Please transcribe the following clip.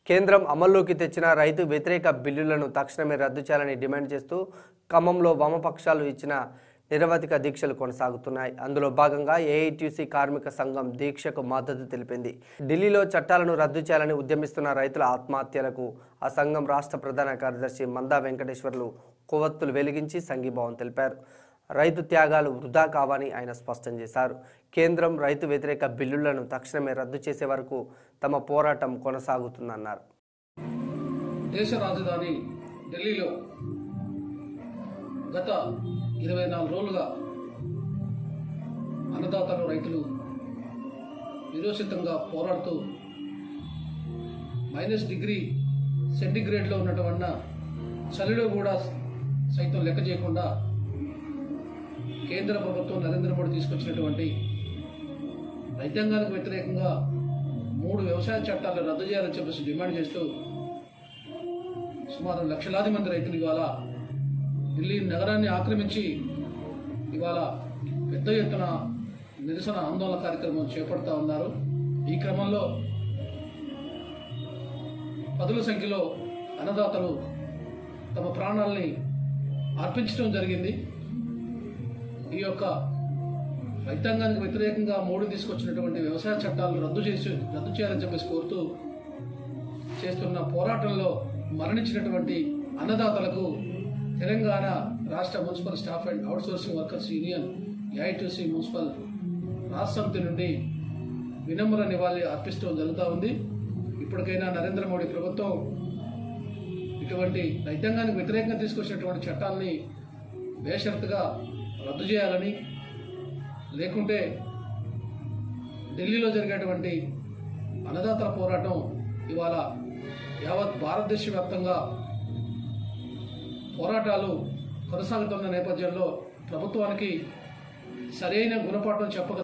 కేంద్రం అమల్లోకి తెచ్చిన రైతు వ్యతిరేక బిల్లులను తక్షణమే రద్దు చేయాలని డిమాండ్ చేస్తూ ఖమ్మంలో వామపక్షాలు ఇచ్చిన నిరవధిక దీక్షలు కొనసాగుతున్నాయి అందులో భాగంగా ఏఐటీసీ కార్మిక సంఘం దీక్షకు మద్దతు తెలిపింది ఢిల్లీలో చట్టాలను రద్దు చేయాలని ఉద్యమిస్తున్న రైతుల ఆత్మహత్యలకు ఆ సంఘం రాష్ట్ర ప్రధాన కార్యదర్శి మందా వెంకటేశ్వర్లు కొవ్వొత్తులు వెలిగించి సంఘీభావం తెలిపారు రైతు త్యాగాలు వృధా కావని ఆయన స్పష్టం చేశారు కేంద్రం రైతు వ్యతిరేక బిల్లులను తక్షణమే రద్దు చేసే వరకు తమ పోరాటం కొనసాగుతుందన్నారు దేశ రాజధాని ఢిల్లీలో గత ఇరవై నాలుగు రోజులుగా అన్నదాతలు రైతులు నిరోషితంగా పోరాడుతూ మైనస్ డిగ్రీ సెంటిగ్రేడ్లో ఉన్నటువంటి చలిలో కూడా సైతం లెక్క చేయకుండా కేంద్ర ప్రభుత్వం నరేంద్ర మోడీ తీసుకొచ్చినటువంటి రైతాంగానికి వ్యతిరేకంగా మూడు వ్యవసాయ చట్టాలను రద్దు చేయాలని చెప్పేసి డిమాండ్ చేస్తూ సుమారు లక్షలాది మంది రైతులు ఇవాళ ఢిల్లీ నగరాన్ని ఆక్రమించి ఇవాళ పెద్ద ఎత్తున నిరసన ఆందోళన కార్యక్రమం చేపడతా ఉన్నారు ఈ క్రమంలో పదుల సంఖ్యలో అన్నదాతలు తమ ప్రాణాలని అర్పించడం జరిగింది ఈ యొక్క రైతాంగానికి వ్యతిరేకంగా మోడీ తీసుకొచ్చినటువంటి వ్యవసాయ చట్టాలను రద్దు చేసి రద్దు చేయాలని చెప్పేసి కోరుతూ చేస్తున్న పోరాటంలో మరణించినటువంటి అన్నదాతలకు తెలంగాణ రాష్ట్ర municipal staff and outsourcing workers union AITC municipal రాష్ట్ర సమితి నుండి వినమ్ర నివాళి అర్పిస్తూ జరుగుతూ ఉంది ఇప్పటికైనా నరేంద్ర మోడీ ప్రభుత్వం ఇటువంటి రైతాంగానికి వ్యతిరేకంగా తీసుకొచ్చినటువంటి చట్టాలని బేషరతుగా రద్దు చేయాలని లేకుంటే ఢిల్లీలో జరిగేటువంటి అన్నదాతల పోరాటం ఇవాళ యావత్ భారతదేశ వ్యాప్తంగా పోరాటాలు కొనసాగుతున్న నేపథ్యంలో ప్రభుత్వానికి సరైన గుణపాఠం చెప్పక